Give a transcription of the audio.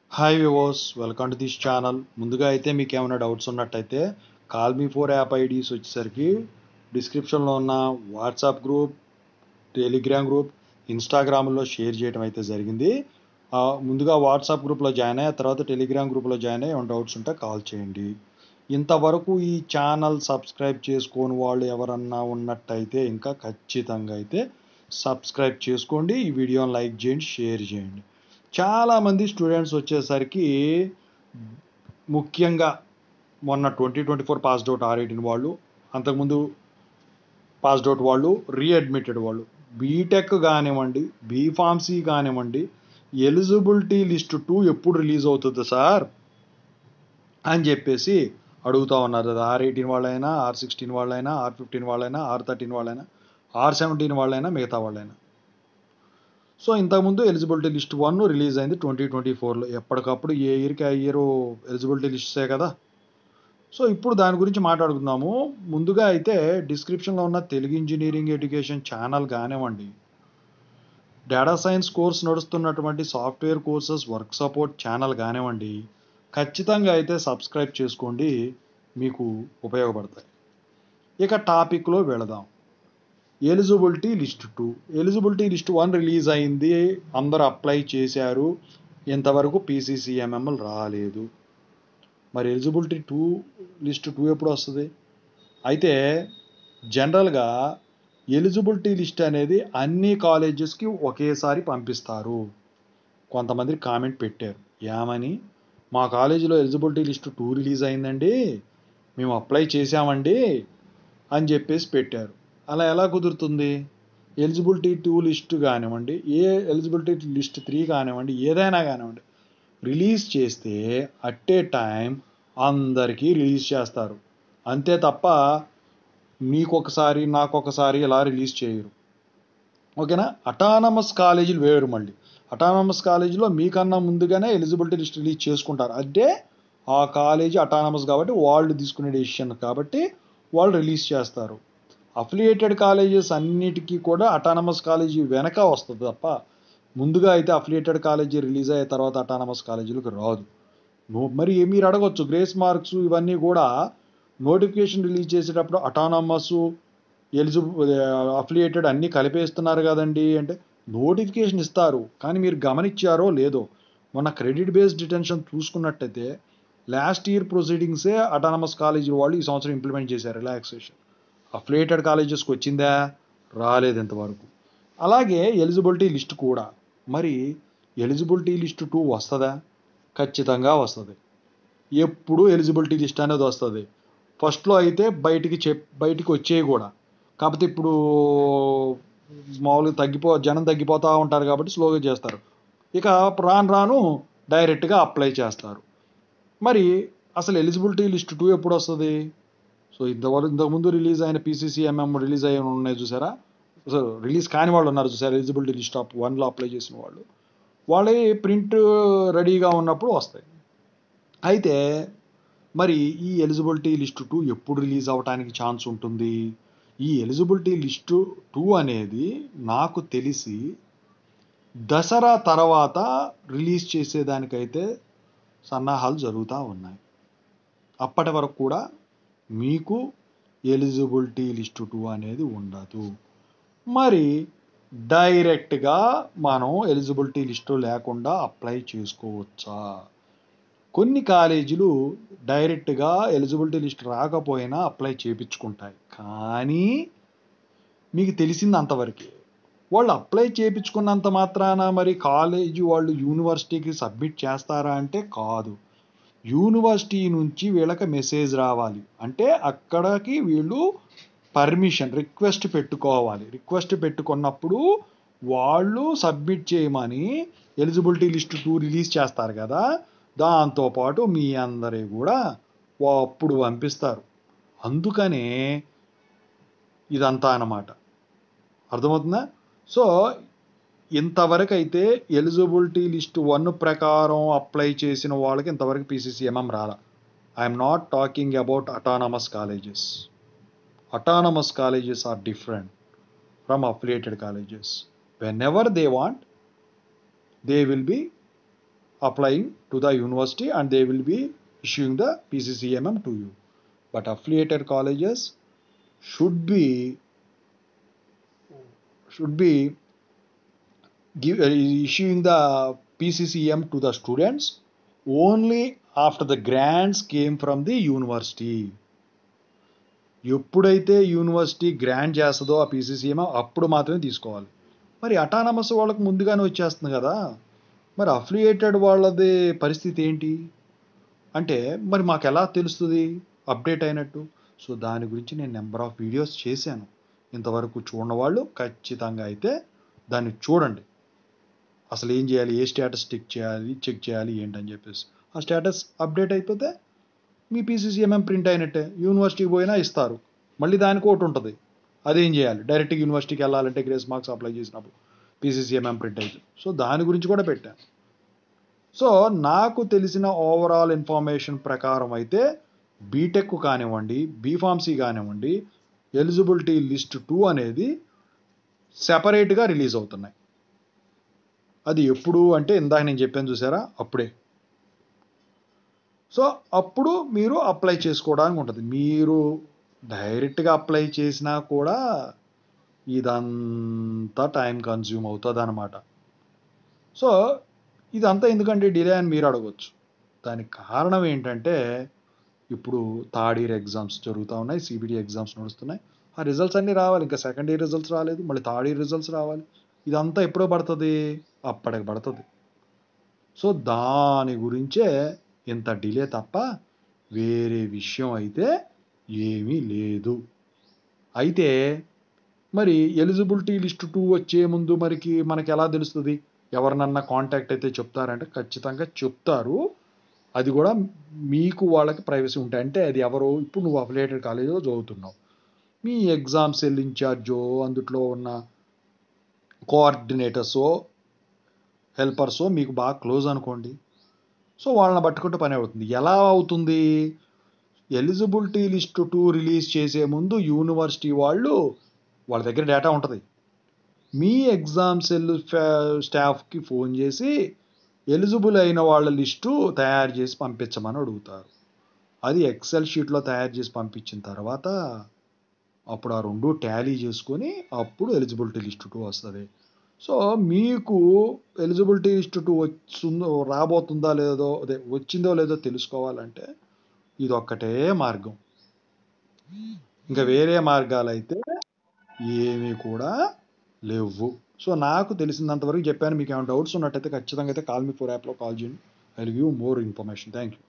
Hi వివోస్ welcome to this channel ముందుగా అయితే మీకు ఏమైనా డౌట్స్ ఉన్నట్టయితే call me for app IDs వచ్చేసరికి డిస్క్రిప్షన్లో ఉన్న వాట్సాప్ గ్రూప్ టెలిగ్రామ్ గ్రూప్ ఇన్స్టాగ్రామ్లో షేర్ చేయడం అయితే జరిగింది ఆ, ముందుగా వాట్సాప్ గ్రూప్లో జాయిన్ అయ్యి ఆ తర్వాత టెలిగ్రామ్ గ్రూప్లో జాయిన్ అయ్యి ఏమైనా డౌట్స్ ఉంటే కాల్ చేయండి ఇంతవరకు ఈ ఛానల్ సబ్స్క్రైబ్ చేసుకోని వాళ్ళు ఎవరన్నా ఉన్నట్టయితే ఇంకా ఖచ్చితంగా అయితే సబ్స్క్రైబ్ చేసుకోండి ఈ వీడియోని లైక్ చేయండి షేర్ చేయండి చాలామంది స్టూడెంట్స్ వచ్చేసరికి ముఖ్యంగా మొన్న twenty twenty four passed out R eighteen వాళ్ళు అంతకుముందు పాస్డ్ అవుట్ వాళ్ళు రీఅడ్మిటెడ్ వాళ్ళు బీటెక్ కానివ్వండి బీఫార్మసీ కానివ్వండి ఎలిజిబిలిటీ లిస్ట్ టూ ఎప్పుడు రిలీజ్ అవుతుంది సార్ అని చెప్పేసి అడుగుతా ఉన్నారు అది ఆర్ ఎయిటీన్ వాళ్ళైనా ఆర్ సిక్స్టీన్ వాళ్ళైనా ఆర్ ఫిఫ్టీన్ వాళ్ళైనా ఆర్ థర్టీన్ వాళ్ళైనా ఆర్ సెవెంటీన్ వాళ్ళైనా మిగతా వాళ్ళైనా సో ఇంతకుముందు ఎలిజిబిలిటీ లిస్ట్ వన్ రిలీజ్ అయింది ట్వంటీ ట్వంటీ ఫోర్లో ఎప్పటికప్పుడు ఏ ఇయర్కి ఆ ఇయర్ ఎలిజిబిలిటీ లిస్ట్సే కదా సో ఇప్పుడు దాని గురించి మాట్లాడుకుందాము ముందుగా అయితే డిస్క్రిప్షన్లో ఉన్న తెలుగు ఇంజనీరింగ్ ఎడ్యుకేషన్ ఛానల్ కానివ్వండి డేటా సైన్స్ కోర్స్ నడుస్తున్నటువంటి software courses work support channel కానివ్వండి ఖచ్చితంగా అయితే సబ్స్క్రైబ్ చేసుకోండి మీకు ఉపయోగపడతాయి ఇక టాపిక్లో వెళదాం eligibility list two eligibility list one release అయింది అందరు అప్లై చేశారు ఇంతవరకు పీసీసీఎంఎంఎల్ రాలేదు మరి ఎలిజిబిలిటీ టూ లిస్ట్ టూ ఎప్పుడు వస్తుంది అయితే జనరల్గా ఎలిజిబిలిటీ లిస్ట్ అనేది అన్ని కాలేజెస్కి ఒకేసారి పంపిస్తారు కొంతమంది కామెంట్ పెట్టారు ఏమని మా కాలేజీలో ఎలిజిబిలిటీ లిస్ట్ టూ రిలీజ్ అయిందండి మేము అప్లై చేశామండి అని చెప్పేసి పెట్టారు అలా ఎలా కుదురుతుంది ఎలిజిబిలిటీ టూ లిస్ట్ కానివ్వండి ఏ ఎలిజిబిలిటీ లిస్ట్ త్రీ కానివ్వండి ఏదైనా కానివ్వండి రిలీజ్ చేస్తే అట్ ఏ టైం అందరికీ రిలీజ్ చేస్తారు అంతే తప్ప మీకొకసారి నాకొకసారి ఇలా రిలీజ్ చేయరు ఓకేనా అటానమస్ కాలేజీలు వేరు మళ్ళీ అటానమస్ కాలేజీలో మీకన్నా ముందుగానే ఎలిజిబిలిటీ లిస్ట్ రిలీజ్ చేసుకుంటారు అంటే ఆ కాలేజీ అటానమస్ కాబట్టి వాళ్ళు తీసుకునే డెసిషన్ కాబట్టి వాళ్ళు రిలీజ్ చేస్తారు అఫిలియేటెడ్ కాలేజెస్ అన్నిటికీ కూడా అటానమస్ కాలేజీ వెనక వస్తుంది తప్ప ముందుగా అయితే అఫిలియేటెడ్ కాలేజీ రిలీజ్ అయిన తర్వాత అటానమస్ కాలేజీలకు రాదు నో- మరి మీరు అడగొచ్చు గ్రేస్ మార్క్స్ ఇవన్నీ కూడా నోటిఫికేషన్ రిలీజ్ చేసేటప్పుడు అటానమస్ ఎలిజిబుల్ అఫిలియేటెడ్ అన్నీ కలిపేస్తున్నారు కదండి అంటే నోటిఫికేషన్ ఇస్తారు కానీ మీరు గమనించారో లేదో మొన్న క్రెడిట్ బేస్డ్ డిటెన్షన్ చూసుకున్నట్టయితే లాస్ట్ ఇయర్ ప్రొసీడింగ్సే అటానమస్ కాలేజీ వాళ్ళు ఈ సంవత్సరం ఇంప్లిమెంట్ చేశారు రిలాక్సేషన్ అఫిలియేటెడ్ కాలేజెస్కి వచ్చిందా రాలేదు ఇంతవరకు అలాగే ఎలిజిబిలిటీ లిస్ట్ కూడా మరి ఎలిజిబిలిటీ లిస్ట్ టూ వస్తుందా ఖచ్చితంగా వస్తుంది ఎప్పుడు ఎలిజిబిలిటీ లిస్ట్ అనేది వస్తుంది ఫస్ట్లో అయితే బయటికి చెప్ బయటికి వచ్చేవి కూడా కాకపోతే ఇప్పుడు మామూలుగా తగ్గిపో జనం తగ్గిపోతూ ఉంటారు కాబట్టి స్లోగా చేస్తారు ఇక రాను రాను డైరెక్ట్గా అప్లై చేస్తారు మరి అసలు ఎలిజిబిలిటీ లిస్ట్ టూ ఎప్పుడు వస్తుంది సో ఇంతవరకు ఇంతకుముందు రిలీజ్ అయిన పీసీసీఎంఎం రిలీజ్ అయ్యి ఉన్నాయి చూసారా సో రిలీజ్ కాని వాళ్ళు ఉన్నారు చూసారా ఎలిజిబిలిటీ లిస్ట్ ఆఫ్ వన్లో అప్లై చేసిన వాళ్ళు వాళ్ళే ప్రింట్ రెడీగా ఉన్నప్పుడు వస్తాయి అయితే మరి ఈ ఎలిజిబిలిటీ లిస్ట్ టూ ఎప్పుడు రిలీజ్ అవ్వడానికి ఛాన్స్ ఉంటుంది ఈ ఎలిజిబిలిటీ లిస్టు టూ అనేది నాకు తెలిసి దసరా తర్వాత రిలీజ్ చేసేదానికైతే సన్నాహాలు జరుగుతూ ఉన్నాయి అప్పటి వరకు కూడా మీకు ఎలిజిబిలిటీ లిస్టు టూ అనేది ఉండదు మరి డైరెక్ట్గా మనం ఎలిజిబిలిటీ లిస్టు లేకుండా అప్లై చేసుకోవచ్చా కొన్ని కాలేజీలు డైరెక్ట్గా ఎలిజిబిలిటీ లిస్ట్ రాకపోయినా అప్లై చేయించుకుంటాయి కానీ మీకు తెలిసింది అంతవరకే వాళ్ళు అప్లై చేయించుకున్నంత మాత్రాన మరి కాలేజీ వాళ్ళు యూనివర్సిటీకి సబ్మిట్ చేస్తారా అంటే కాదు యూనివర్సిటీ నుంచి వీళ్ళకి మెసేజ్ రావాలి అంటే అక్కడికి వీళ్ళు పర్మిషన్ రిక్వెస్ట్ పెట్టుకోవాలి రిక్వెస్ట్ పెట్టుకున్నప్పుడు వాళ్ళు సబ్మిట్ చేయమని ఎలిజిబిలిటీ లిస్ట్ టూ రిలీజ్ చేస్తారు కదా దాంతోపాటు మీ అందరి కూడా అప్పుడు పంపిస్తారు అందుకనే ఇదంతా అన్నమాట అర్థమవుతుందా సో ఇంతవరకు అయితే ఎలిజిబిలిటీ లిస్ట్ వన్ ప్రకారం అప్లై చేసిన వాళ్ళకి ఇంతవరకు పీసీసీఎంఎం రాలా I'm not talking about autonomous colleges autonomous colleges are different from affiliated colleges whenever they want they will be applying to the university and they will be issuing the PCCMM to you. But affiliated colleges should be should be give, uh, issuing the PCCM to the students only after the grants came from the university. ఎప్పుడైతే university grant చేస్తుందో ఆ PCCM అప్పుడు మాత్రమే తీసుకోవాలి మరి autonomous వాళ్ళకి ముందుగానే వచ్చేస్తుంది కదా మరి అఫిలియేటెడ్ వాళ్ళది పరిస్థితి ఏంటి అంటే మరి మాకు ఎలా తెలుస్తుంది అప్డేట్ అయినట్టు సో దాని గురించి నేను నెంబర్ ఆఫ్ వీడియోస్ చేశాను ఇంతవరకు చూడని వాళ్ళు ఖచ్చితంగా అయితే దాన్ని చూడండి అసలు ఏం చేయాలి ఏ స్టేటస్ టిక్ చేయాలి చెక్ చేయాలి ఏంటని చెప్పేసి ఆ స్టేటస్ అప్డేట్ అయిపోతే మీ పీసీసీఎంఎం ప్రింట్ అయినట్టే యూనివర్సిటీకి పోయినా ఇస్తారు మళ్ళీ దానికి ఒకటి ఉంటుంది అదేం చేయాలి డైరెక్ట్గా యూనివర్సిటీకి వెళ్ళాలంటే గ్రేస్ మార్క్స్ అప్లై చేసినప్పుడు పీసీసీఎంఎం ప్రింట్ అయితే సో దాని గురించి కూడా పెట్టాను సో నాకు తెలిసిన ఓవరాల్ ఇన్ఫర్మేషన్ ప్రకారం అయితే బీటెక్ కానివ్వండి బీఫార్మసీ కానివ్వండి ఎలిజిబిలిటీ లిస్ట్ టూ అనేది సెపరేట్గా రిలీజ్ అవుతున్నాయి అది ఎప్పుడు అంటే ఇందాక నేను చెప్పాను చూసారా అప్పుడే సో అప్పుడు మీరు అప్లై చేసుకోవడానికి ఉంటుంది మీరు డైరెక్ట్గా అప్లై చేసినా కూడా ఇదంతా టైం కన్జ్యూమ్ అవుతుంది అనమాట సో ఇదంతా ఎందుకంటే డిలే అని మీరు అడగవచ్చు దానికి కారణం ఏంటంటే ఇప్పుడు థర్డ్ ఇయర్ ఎగ్జామ్స్ జరుగుతూ ఉన్నాయి సిబిడి ఎగ్జామ్స్ నడుస్తున్నాయి ఆ రిజల్ట్స్ అన్నీ రావాలి ఇంకా సెకండ్ ఇయర్ రిజల్ట్స్ రాలేదు మళ్ళీ థర్డ్ ఇయర్ రిజల్ట్స్ రావాలి ఇదంతా ఎప్పుడో పడుతుంది అప్పటికి పడుతుంది సో దాని గురించే ఇంత డిలే తప్ప వేరే విషయం అయితే ఏమీ లేదు అయితే మరి ఎలిజిబిలిటీ లిస్ట్ టూ వచ్చే ముందు మరికి మనకి ఎలా తెలుస్తుంది ఎవరినన్నా కాంటాక్ట్ అయితే చెప్తారంటే ఖచ్చితంగా చెప్తారు అది కూడా మీకు వాళ్ళకి ప్రైవసీ ఉంటాయి అంటే అది ఎవరు ఇప్పుడు నువ్వు అఫిలియేటెడ్ కాలేజీలో చదువుతున్నావు మీ ఎగ్జామ్ సెల్ ఇన్ఛార్జో అందుట్లో ఉన్న కోఆర్డినేటర్సో హెల్పర్సో మీకు బాగా క్లోజ్ అనుకోండి సో వాళ్ళని పట్టుకుంటే పని అవుతుంది ఎలా అవుతుంది ఎలిజిబిలిటీ లిస్ట్ టూ రిలీజ్ చేసే ముందు యూనివర్సిటీ వాళ్ళు వాళ్ళ దగ్గర డేటా ఉంటుంది మీ ఎగ్జామ్ సెల్ స్టాఫ్కి ఫోన్ చేసి ఎలిజిబుల్ అయిన వాళ్ళ లిస్టు తయారు చేసి పంపించమని అడుగుతారు అది ఎక్సెల్ షీట్లో తయారు చేసి పంపించిన తర్వాత అప్పుడు ఆ రెండు టాలీ చేసుకొని అప్పుడు ఎలిజిబిలిటీ లిస్ట్ టూ వస్తుంది సో మీకు ఎలిజిబిలిటీ లిస్ట్ టూ వచ్చిందో రాబోతుందా లేదో అదే వచ్చిందో లేదో తెలుసుకోవాలంటే ఇది ఒక్కటే మార్గం ఇంకా వేరే మార్గాలు అయితే ఏమీ కూడా లేవు సో నాకు తెలిసినంత వరకు చెప్పాను మీకు ఏమైనా డౌట్స్ ఉన్నట్టయితే ఖచ్చితంగా అయితే కాల్ మీ ఫోర్ యాప్లో కాల్ చేయండి I give more information thank you